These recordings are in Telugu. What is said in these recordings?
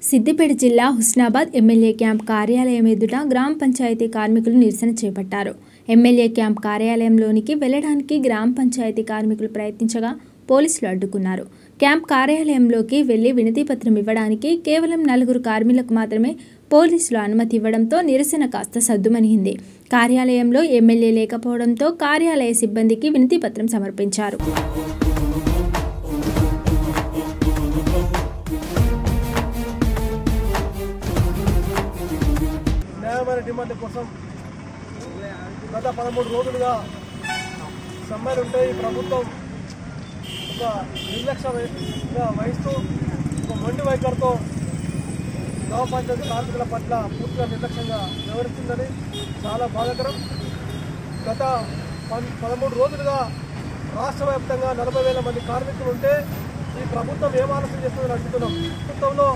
సిద్దిపేట జిల్లా హుస్నాబాద్ ఎమ్మెల్యే క్యాంప్ కార్యాలయం ఎదుట గ్రామ పంచాయతీ కార్మికులు నిరసన చేపట్టారు ఎమ్మెల్యే క్యాంప్ కార్యాలయంలోనికి వెళ్లడానికి గ్రామ పంచాయతీ కార్మికులు ప్రయత్నించగా పోలీసులు అడ్డుకున్నారు క్యాంప్ కార్యాలయంలోకి వెళ్లి వినతిపత్రం ఇవ్వడానికి కేవలం నలుగురు కార్మికులకు మాత్రమే పోలీసులు అనుమతి ఇవ్వడంతో నిరసన కాస్త సద్దుమణింది కార్యాలయంలో ఎమ్మెల్యే లేకపోవడంతో కార్యాలయ సిబ్బందికి వినతిపత్రం సమర్పించారు న్యాయమైన డిమాండ్ కోసం గత పదమూడు రోజులుగా సమ్మెలు ఉంటాయి ప్రభుత్వం ఒక నిర్లక్ష్యంగా వహిస్తూ ఒక మొండి వైఖరితో గ్రామ పంచాయతీ కార్మికుల పట్ల పూర్తిగా నిర్లక్ష్యంగా వ్యవహరిస్తుందని చాలా బాధాకరం గత పన్ పదమూడు రోజులుగా రాష్ట్ర వ్యాప్తంగా నలభై వేల మంది కార్మికులు ఉంటే ఈ ప్రభుత్వం ఏం ఆలోచన చేస్తుందని అడుగుతున్నాం ప్రభుత్వంలో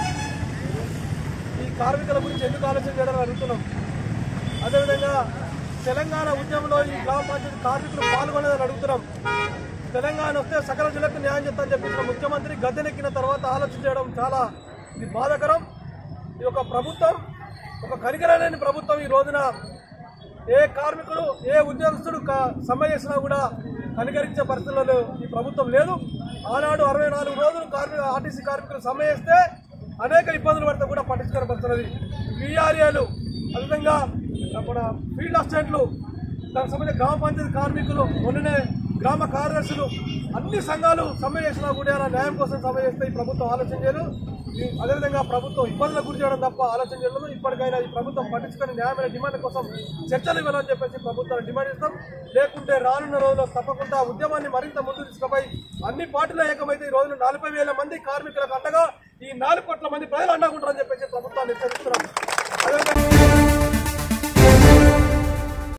ఈ కార్మికుల గురించి ఎందుకు ఆలోచన చేయడం అడుగుతున్నాం అదేవిధంగా తెలంగాణ ఉద్యమంలో ఈ గ్రామ పంచాయతీ కార్మికులు పాల్గొనేదని అడుగుతున్నాం తెలంగాణ వస్తే సకల జిల్లాకు న్యాయం చేస్తామని చెప్పిన ముఖ్యమంత్రి గద్దెనెక్కిన తర్వాత ఆలోచన చేయడం చాలా ఇది బాధాకరం ఈ యొక్క ప్రభుత్వం ఒక కనికరలేని ప్రభుత్వం ఈ రోజున ఏ కార్మికుడు ఏ ఉద్యోగస్తుడు క- సమ్మె చేసినా కూడా కనికరించే పరిస్థితుల్లో ఈ ప్రభుత్వం లేదు ఆనాడు అరవై నాలుగు రోజులు కార్మిక ఆర్టీసీ కార్మికులు సమ్మె చేస్తే అనేక ఇబ్బందులు పడితే కూడా పట్టించుకోబడుతున్నది వీఆర్ఏలు అదేవిధంగా మన ఫీల్డ్ అసిస్టెంట్లు దానికి సంబంధించిన గ్రామ పంచాయతీ కార్మికులు మొన్ననే గ్రామ కార్యదర్శులు అన్ని సంఘాలు సమ్మె చేసినా కూడా అలా న్యాయం కోసం సమ్మె చేస్తే ఈ ప్రభుత్వం ఆలోచన చేయదు ఈ- అదేవిధంగా ప్రభుత్వం ఇబ్బందులకు గురి చేయడం తప్ప ఆలోచన చేయలేదు ఇప్పటికైనా ఈ ప్రభుత్వం పట్టించుకొని న్యాయమైన డిమాండ్ కోసం చర్చలు ఇవ్వాలని చెప్పేసి ప్రభుత్వాన్ని డిమాండ్ చేస్తాం లేకుంటే రానున్న రోజుల్లో తప్పకుండా ఉద్యమాన్ని మరింత ముందుకు తీసుకుపోయి అన్ని పార్టీలు ఏకమైతే ఈ రోజున నలభై వేల మంది కార్మికులకు అండగా ఈ నాలుగు కోట్ల మంది ప్రజలు అండగా ఉంటారని చెప్పేసి ప్రభుత్వాన్ని హెచ్చరిస్తున్నాం అదేవిధంగా